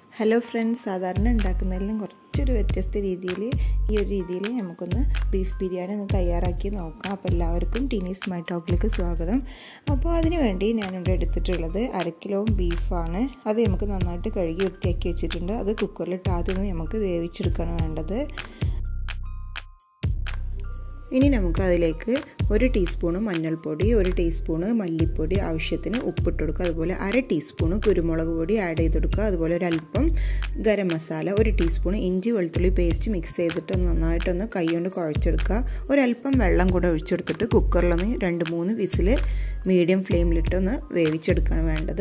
hello friends സാധാരണ ഉണ്ടാക്കുന്നതിലും കുറച്ചൊരു വ്യത്യസ്ത രീതിയിൽ ഈ ഒരു രീതിയിൽ നമുക്കൊന്ന് ബീഫ് ബിരിയാണി ഒന്ന് തയ്യാറാക്കി നോക്കാം അപ്പോൾ എല്ലാവർക്കും ടീനീസ് മൈ ടോക്കിലേക്ക് സ്വാഗതം അപ്പോൾ അതിന് വേണ്ടി ഞാനിവിടെ എടുത്തിട്ടുള്ളത് അര കിലോ ബീഫാണ് അത് നമുക്ക് നന്നായിട്ട് കഴുകി വൃത്തിയാക്കി വെച്ചിട്ടുണ്ട് അത് കുക്കറിലിട്ട് ആദ്യം നമുക്ക് വേവിച്ചെടുക്കുകയാണ് വേണ്ടത് ഇനി നമുക്ക് അതിലേക്ക് ഒരു ടീസ്പൂണ് മഞ്ഞൾപ്പൊടി ഒരു ടീസ്പൂണ് മല്ലിപ്പൊടി ആവശ്യത്തിന് ഉപ്പിട്ട് കൊടുക്കുക അതുപോലെ അര ടീസ്പൂണ് കുരുമുളക് പൊടി ആഡ് ചെയ്ത് കൊടുക്കുക അതുപോലെ ഒരല്പം ഗരം മസാല ഒരു ടീസ്പൂൺ ഇഞ്ചി വെളുത്തുള്ളി പേസ്റ്റ് മിക്സ് ചെയ്തിട്ട് നന്നായിട്ടൊന്ന് കൈ കൊണ്ട് കുഴച്ചെടുക്കുക ഒരല്പം വെള്ളം കൂടെ ഒഴിച്ചെടുത്തിട്ട് കുക്കറിലൊന്ന് രണ്ട് മൂന്ന് വിസിൽ മീഡിയം ഫ്ലെയിമിലിട്ടൊന്ന് വേവിച്ചെടുക്കുകയാണ് വേണ്ടത്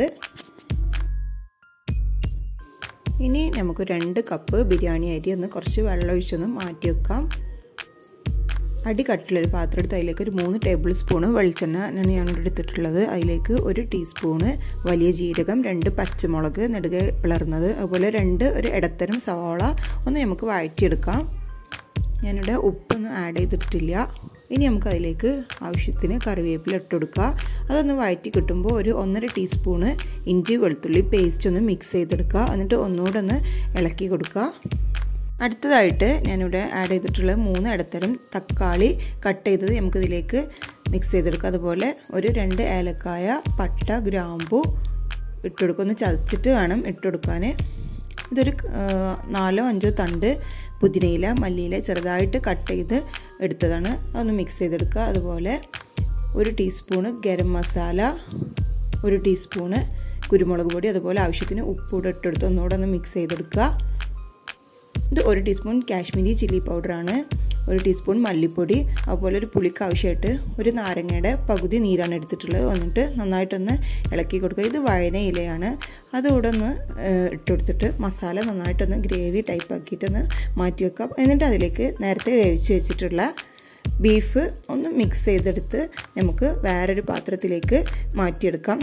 ഇനി നമുക്ക് രണ്ട് കപ്പ് ബിരിയാണി അരി ഒന്ന് കുറച്ച് വെള്ളം ഒഴിച്ചൊന്ന് മാറ്റി വെക്കാം അടി കട്ടിലൊരു പാത്രം എടുത്ത് അതിലേക്ക് ഒരു മൂന്ന് ടേബിൾ സ്പൂണ് വെളിച്ചെണ്ണ ഞാൻ ഞാനിവിടെ എടുത്തിട്ടുള്ളത് അതിലേക്ക് ഒരു ടീസ്പൂണ് വലിയ ജീരകം രണ്ട് പച്ചമുളക് നെടുകെ പിളർന്നത് അതുപോലെ രണ്ട് ഒരു ഇടത്തരം സവാള ഒന്ന് നമുക്ക് വഴറ്റിയെടുക്കാം ഞാനിവിടെ ഉപ്പൊന്നും ആഡ് ചെയ്തിട്ടില്ല ഇനി നമുക്ക് അതിലേക്ക് ആവശ്യത്തിന് കറിവേപ്പില ഇട്ട് കൊടുക്കുക അതൊന്ന് വഴറ്റി കിട്ടുമ്പോൾ ഒരു ഒന്നര ടീസ്പൂണ് ഇഞ്ചി വെളുത്തുള്ളി പേസ്റ്റ് ഒന്ന് മിക്സ് ചെയ്തെടുക്കുക എന്നിട്ട് ഒന്നുകൂടെ ഒന്ന് ഇളക്കി കൊടുക്കുക അടുത്തതായിട്ട് ഞാനിവിടെ ആഡ് ചെയ്തിട്ടുള്ള മൂന്ന് ഇടത്തരം തക്കാളി കട്ട് ചെയ്തത് നമുക്കിതിലേക്ക് മിക്സ് ചെയ്തെടുക്കാം അതുപോലെ ഒരു രണ്ട് ഏലക്കായ പട്ട ഗ്രാമ്പു ഇട്ടുകൊടുക്കുക ഒന്ന് ചതച്ചിട്ട് വേണം ഇട്ടുകൊടുക്കാൻ ഇതൊരു നാലോ അഞ്ചോ തണ്ട് പുതിനയില മല്ലിയില ചെറുതായിട്ട് കട്ട് ചെയ്ത് എടുത്തതാണ് അതൊന്ന് മിക്സ് ചെയ്തെടുക്കുക അതുപോലെ ഒരു ടീസ്പൂണ് ഗരം മസാല ഒരു ടീസ്പൂണ് കുരുമുളക് പൊടി അതുപോലെ ആവശ്യത്തിന് ഉപ്പൂടെ ഇട്ടെടുത്ത് ഒന്നുകൂടെ ഒന്ന് മിക്സ് ചെയ്തെടുക്കുക ഇത് ഒരു ടീസ്പൂൺ കാശ്മീരി ചില്ലി പൗഡറാണ് ഒരു ടീസ്പൂൺ മല്ലിപ്പൊടി അതുപോലെ ഒരു പുളിക്ക് ആവശ്യമായിട്ട് ഒരു നാരങ്ങയുടെ പകുതി നീരാണ് എടുത്തിട്ടുള്ളത് വന്നിട്ട് നന്നായിട്ടൊന്ന് ഇളക്കി കൊടുക്കുക ഇത് വഴന ഇലയാണ് അതുകൂടെ ഒന്ന് ഇട്ട് കൊടുത്തിട്ട് മസാല നന്നായിട്ടൊന്ന് ഗ്രേവി ടൈപ്പ് ആക്കിയിട്ടൊന്ന് മാറ്റി വെക്കാം എന്നിട്ട് അതിലേക്ക് നേരത്തെ വേവിച്ച് വെച്ചിട്ടുള്ള ബീഫ് ഒന്ന് മിക്സ് ചെയ്തെടുത്ത് നമുക്ക് വേറൊരു പാത്രത്തിലേക്ക് മാറ്റിയെടുക്കാം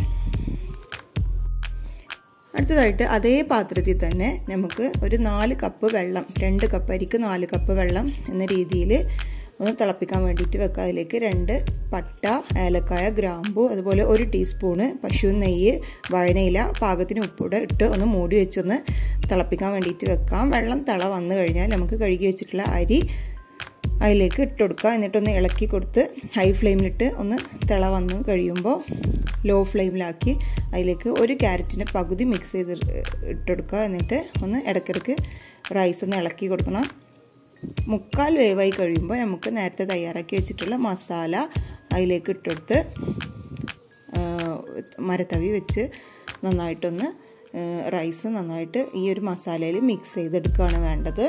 അടുത്തതായിട്ട് അതേ പാത്രത്തിൽ തന്നെ നമുക്ക് ഒരു നാല് കപ്പ് വെള്ളം രണ്ട് കപ്പ് അരിക്ക് നാല് കപ്പ് വെള്ളം എന്ന രീതിയിൽ ഒന്ന് തിളപ്പിക്കാൻ വേണ്ടിയിട്ട് വെക്കുക അതിലേക്ക് രണ്ട് പട്ട ഏലക്കായ ഗ്രാമ്പു അതുപോലെ ഒരു ടീസ്പൂണ് പശു നെയ്യ് വഴനയില പാകത്തിന് ഉപ്പൂടെ ഇട്ട് ഒന്ന് മൂടി വെച്ചൊന്ന് തിളപ്പിക്കാൻ വേണ്ടിയിട്ട് വെക്കാം വെള്ളം തിള വന്നു കഴിഞ്ഞാൽ നമുക്ക് കഴുകി വെച്ചിട്ടുള്ള അരി അതിലേക്ക് ഇട്ട് കൊടുക്കുക എന്നിട്ടൊന്ന് ഇളക്കി കൊടുത്ത് ഹൈ ഫ്ലെയിമിലിട്ട് ഒന്ന് തിള വന്ന് കഴിയുമ്പോൾ ലോ ഫ്ലെയിമിലാക്കി അതിലേക്ക് ഒരു ക്യാരറ്റിൻ്റെ പകുതി മിക്സ് ചെയ്ത് ഇട്ടെടുക്കുക എന്നിട്ട് ഒന്ന് ഇടയ്ക്കിടയ്ക്ക് റൈസ് ഒന്ന് ഇളക്കി കൊടുക്കണം മുക്കാൽ വേവായി കഴിയുമ്പോൾ നമുക്ക് നേരത്തെ തയ്യാറാക്കി വെച്ചിട്ടുള്ള മസാല അതിലേക്ക് ഇട്ടെടുത്ത് മരത്തവി വെച്ച് നന്നായിട്ടൊന്ന് റൈസ് നന്നായിട്ട് ഈ ഒരു മസാലയിൽ മിക്സ് ചെയ്തെടുക്കുകയാണ് വേണ്ടത്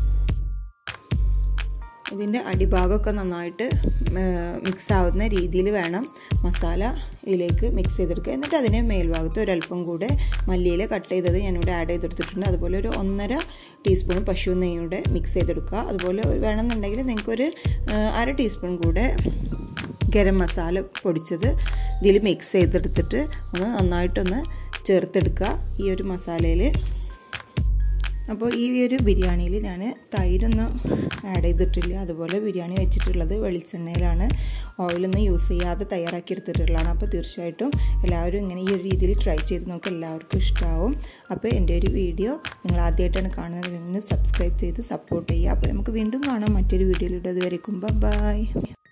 ഇതിൻ്റെ അടിഭാഗമൊക്കെ നന്നായിട്ട് മിക്സ് ആവുന്ന രീതിയിൽ വേണം മസാല ഇതിലേക്ക് മിക്സ് ചെയ്തെടുക്കുക എന്നിട്ട് അതിന് മേൽഭാഗത്ത് ഒരല്പം കൂടെ മല്ലിയില കട്ട് ചെയ്തത് ഞാനിവിടെ ആഡ് ചെയ്തെടുത്തിട്ടുണ്ട് അതുപോലെ ഒരു ഒന്നര ടീസ്പൂൺ പശു നെയ്യൂടെ മിക്സ് ചെയ്തെടുക്കുക അതുപോലെ വേണമെന്നുണ്ടെങ്കിൽ നിങ്ങൾക്കൊരു അര ടീസ്പൂൺ കൂടെ ഗരം മസാല പൊടിച്ചത് ഇതിൽ മിക്സ് ചെയ്തെടുത്തിട്ട് ഒന്ന് നന്നായിട്ടൊന്ന് ചേർത്തെടുക്കുക ഈ ഒരു മസാലയിൽ അപ്പോൾ ഈ ഒരു ബിരിയാണിയിൽ ഞാൻ തൈരൊന്നും ആഡ് ചെയ്തിട്ടില്ല അതുപോലെ ബിരിയാണി വെച്ചിട്ടുള്ളത് വെളിച്ചെണ്ണയിലാണ് ഓയിലൊന്നും യൂസ് ചെയ്യാതെ തയ്യാറാക്കി എടുത്തിട്ടുള്ളതാണ് അപ്പോൾ തീർച്ചയായിട്ടും എല്ലാവരും ഇങ്ങനെ ഈ ഒരു രീതിയിൽ ട്രൈ ചെയ്ത് നോക്കുക എല്ലാവർക്കും ഇഷ്ടമാവും അപ്പോൾ എൻ്റെ ഒരു വീഡിയോ നിങ്ങൾ ആദ്യമായിട്ടാണ് കാണുന്നതെങ്കിൽ സബ്സ്ക്രൈബ് ചെയ്ത് സപ്പോർട്ട് ചെയ്യുക അപ്പോൾ നമുക്ക് വീണ്ടും കാണാം മറ്റൊരു വീഡിയോയിലൂടെ അതുവരെക്കും ബൈ